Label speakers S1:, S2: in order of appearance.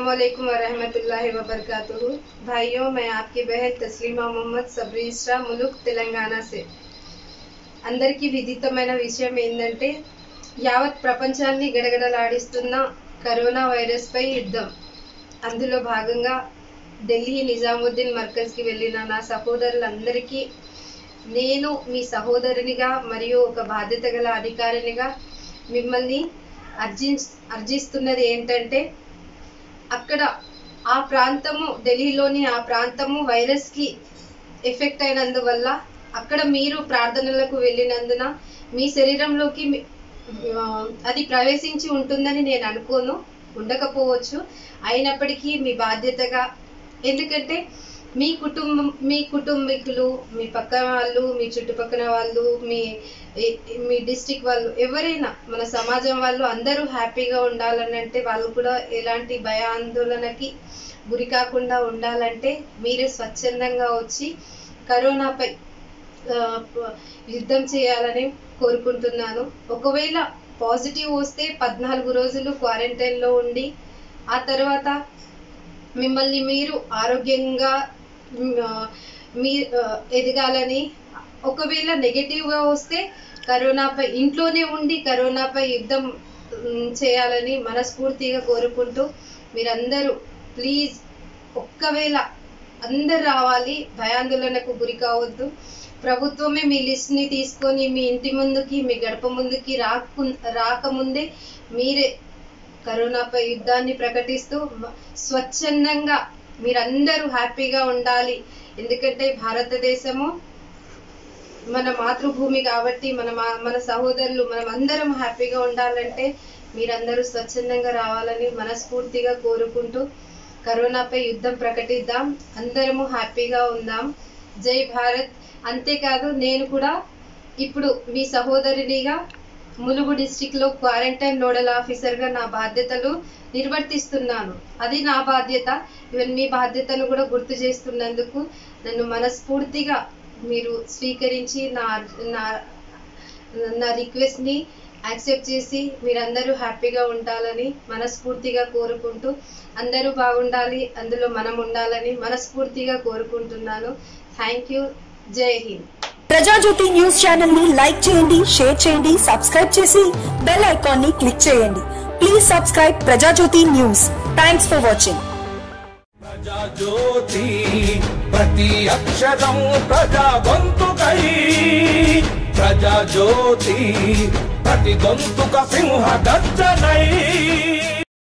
S1: असलकुम वरहमतुल्लाहि वबरकातुहू भाइयों मैं आपकी बहन तस्लीमा मोहम्मद సబ్రీస్రా ములుక్ తెలంగాణ से అందరికీ విదితమైన విషయం ఏంటంటే యావత్ ప్రపంచాన్ని గడగడలాడిస్తున్న కరోనా వైరస్పై యుద్ధం అందులో భాగంగా ఢిల్లీ నిజాముద్దీన్ మర్కజ్కి వెళ్ళిన నా సహోదరులందరికీ నేను మీ సహోదరునిగా మరియు ఒక బాధ్యత గల అధికారినిగా మిమ్మల్ని అర్జి అర్జిస్తున్నది ఏంటంటే అక్కడ ఆ ప్రాంతము ఢిల్లీలోని ఆ ప్రాంతము వైరస్కి ఎఫెక్ట్ అయినందువల్ల అక్కడ మీరు ప్రార్థనలకు వెళ్ళినందున మీ శరీరంలోకి మీ- ఆ, అది ప్రవేశించి ఉంటుందని నేను అనుకోను ఉండకపోవచ్చు అయినప్పటికీ మీ బాధ్యతగా ఎందుకంటే మీ కుటుంబం మీ కుటుంబీకులు మీ పక్కన వాళ్ళు మీ చుట్టుపక్కల వాళ్ళు మీ ఈ- మీ డిస్టిక్ వాళ్ళు ఎవరైనా మన సమాజం వాళ్ళు అందరూ హ్యాపీగా ఉండాలని అంటే వాళ్ళు కూడా ఎలాంటి భయాందోళనకి గురి కాకుండా ఉండాలంటే మీరే స్వచ్ఛందంగా వచ్చి కరోనాపై ఆ, ప- యుద్ధం చేయాలని కోరుకుంటున్నాను ఒకవేళ పాజిటివ్ వస్తే పద్నాలుగు రోజులు క్వారంటైన్లో ఉండి ఆ తర్వాత మిమ్మల్ని మీరు ఆరోగ్యంగా మ్, ఆ, మీ ఆ, ఎదగాలని ఒకవేళ నెగటివ్గా వస్తే కరోనాపై ఇంట్లోనే ఉండి కరోనాపై యుద్ధం మ్, చేయాలని మనస్ఫూర్తిగా కోరుకుంటూ మీరందరూ ప్లీజ్ ఒక్కవేళ అందరు రావాలి భయాందోళనకు గురి కావద్దు ప్రభుత్వమే మీ లిస్ట్ని తీసుకొని మీ ఇంటి ముందుకి మీ గడప ముందుకి రాకు రాకముందే మీరే కరోనాపై యుద్ధాన్ని ప్రకటిస్తూ మ- స్వచ్ఛందంగా మీరందరూ హ్యాపీగా ఉండాలి ఎందుకంటే భారతదేశము మన మాతృభూమి కాబట్టి మన మా- మన సహోదరులు మనం అందరం హ్యాపీగా ఉండాలంటే మీరందరూ స్వచ్ఛందంగా రావాలని మనస్ఫూర్తిగా కోరుకుంటూ కరోనాపై యుద్ధం ప్రకటిద్దాం అందరము హ్యాపీగా ఉందాం జై భారత్ అంతేకాదు నేను కూడా ఇప్పుడు మీ సహోదరునిగా ములుగు డిస్టిక్ లో క్వారంటైన్ నోడల్ ఆఫీసర్ గా నా బాధ్యతలు నిర్వర్తిస్తున్నాను అది నా బాధ్యత ఈవెన్ మీ బాధ్యతను కూడా గుర్తు చేస్తున్నందుకు నన్ను మనస్ఫూర్తిగా మీరు స్వీకరించి నా నా నా రిక్వెస్ట్ ని యాక్సెప్ట్ చేసి మీరందరూ హ్యాపీగా ఉండాలని మనస్ఫూర్తిగా కోరుకుంటూ అందరూ బాగుండాలి అందులో మనం ఉండాలని మనస్ఫూర్తిగా కోరుకుంటున్నాను థ్యాంక్ యూ జై హింద్
S2: ప్రజాజ్యోతి న్యూస్ ఛానల్ ని లైక్ చేయండి షేర్ చేయండి సబ్స్క్రైబ్ చేసి బెల్ ఐకాన్ ని క్లిక్ చేయండి please subscribe Prajajyothi news thanks for watching
S3: Prajajyothi ప్రతి అక్షరం ప్రజా గొంతుకై ప్రజాజ్యోతి ప్రతి గొంతుక సింహ గర్జనై